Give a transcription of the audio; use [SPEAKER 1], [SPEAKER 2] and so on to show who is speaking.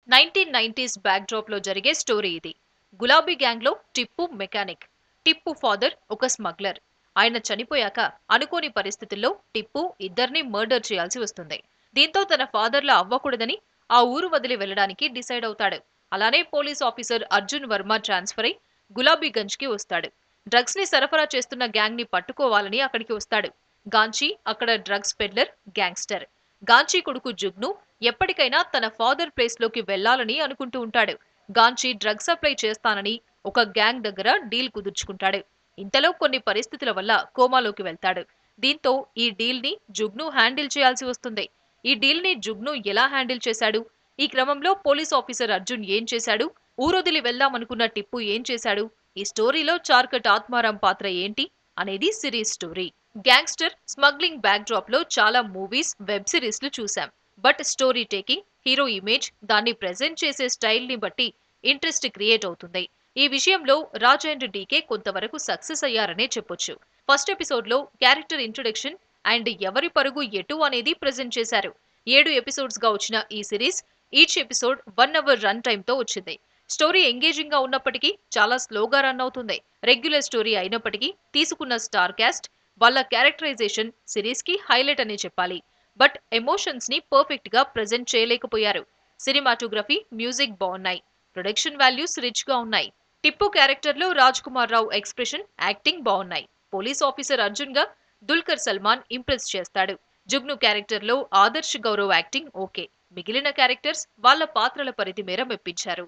[SPEAKER 1] nineteen nineties back drop లో జరిగే story ఇది గులాబీ గ్యాంగ్ లో టిప్పు మెకానిక్ టిప్పు ఫాదర్ ఒక స్మగ్లర్ ఆయన చనిపోయాక అనుకోని పరిస్థితుల్లో టిప్పు ఇద్దరిని మర్డర్ చేయాల్సి వస్తుంది దీంతో తన ఫాదర్లా అవ్వకూడదని ఆ ఊరు వదిలి వెళ్ళడానికి డిసైడ్ అవుతాడు అలానే police officer Arjun Varma transfer అయి గులాబీగంజ్ కి వస్తాడు డ్రగ్స్ ని సరఫరా చేస్తున్న గ్యాంగ్ ని పట్టుకోవాలని అక్కడికి వస్తాడు గాంచీ అక్కడ డ్రగ్స్ పెడ్లర్ గ్యాంగ్స్టర్ గాంచీ కొడుకు జుగ్ను ఎప్పటికైనా తన ఫాదర్ ప్లేస్ లోకి వెళ్లాలని అనుకుంటూ ఉంటాడు గాంచీ డ్రగ్ సప్లై చేస్తానని ఒక గ్యాంగ్ దగ్గర డీల్ కుదుర్చుకుంటాడు ఇంతలో కొన్ని పరిస్థితుల వల్ల కోమాలోకి వెళ్తాడు దీంతో ఈ డీల్ ని జుగ్ను హ్యాండిల్ చేయాల్సి వస్తుంది ఈ డీల్ ని జుగ్ను ఎలా హ్యాండిల్ చేశాడు ఈ క్రమంలో పోలీస్ ఆఫీసర్ అర్జున్ ఏం చేశాడు ఊరొదిలి వెళ్దామనుకున్న టిప్పు ఏం చేశాడు ఈ స్టోరీలో చార్కట్ ఆత్మారాం పాత్ర ఏంటి అనేది series story gangster smuggling back drop లో చాలా మూవీస్ వెబ్ సిరీస్ లు చూసాం but story taking hero image దాన్ని ప్రెజెంట్ చేసే స్టైల్ ని బట్టి ఇంట్రెస్ట్ క్రియేట్ అవుతుంది ఈ విషయంలో రాజ్ అండ్ డీకే కొంతవరకు సక్సెస్ అయ్యారనే చెప్పొచ్చు ఫస్ట్ ఎపిసోడ్ లో క్యారెక్టర్ ఇంట్రొడక్షన్ అండ్ ఎవరి పరుగు ఎటు అనేది ప్రెజెంట్ చేశారు ఏడు ఎపిసోడ్స్ గా వచ్చిన ఈ series each episode one hour run time తో వచ్చింది స్టోరీ ఎంగేజింగ్ గా ఉన్నప్పటికీ చాలా స్లోగా రన్ అవుతుంది రెగ్యులర్ స్టోరీ అయినప్పటికీ తీసుకున్న స్టార్ క్యాస్ట్ వాళ్ళ క్యారెక్టరైజేషన్ సిరీస్ కి హైలైట్ అనే చెప్పాలి బట్ ఎమోషన్స్ ని పర్ఫెక్ట్ గా ప్రెజెంట్ చేయలేకపోయారు సినిమాటోగ్రఫీ మ్యూజిక్ బాగున్నాయి ప్రొడక్షన్ వాల్యూస్ రిచ్ గా ఉన్నాయి టిప్పు క్యారెక్టర్ లో రాజ్ కుమార్ రావు ఎక్స్ప్రెషన్ యాక్టింగ్ బాగున్నాయి పోలీస్ ఆఫీసర్ అర్జున్ గా దుల్కర్ సల్మాన్ ఇంప్రెస్ చేస్తాడు జుగ్ను క్యారెక్టర్ లో ఆదర్శ్ గౌరవ్ యాక్టింగ్ ఓకే మిగిలిన క్యారెక్టర్స్ వాళ్ళ పాత్రల పరిధి మేర మెప్పించారు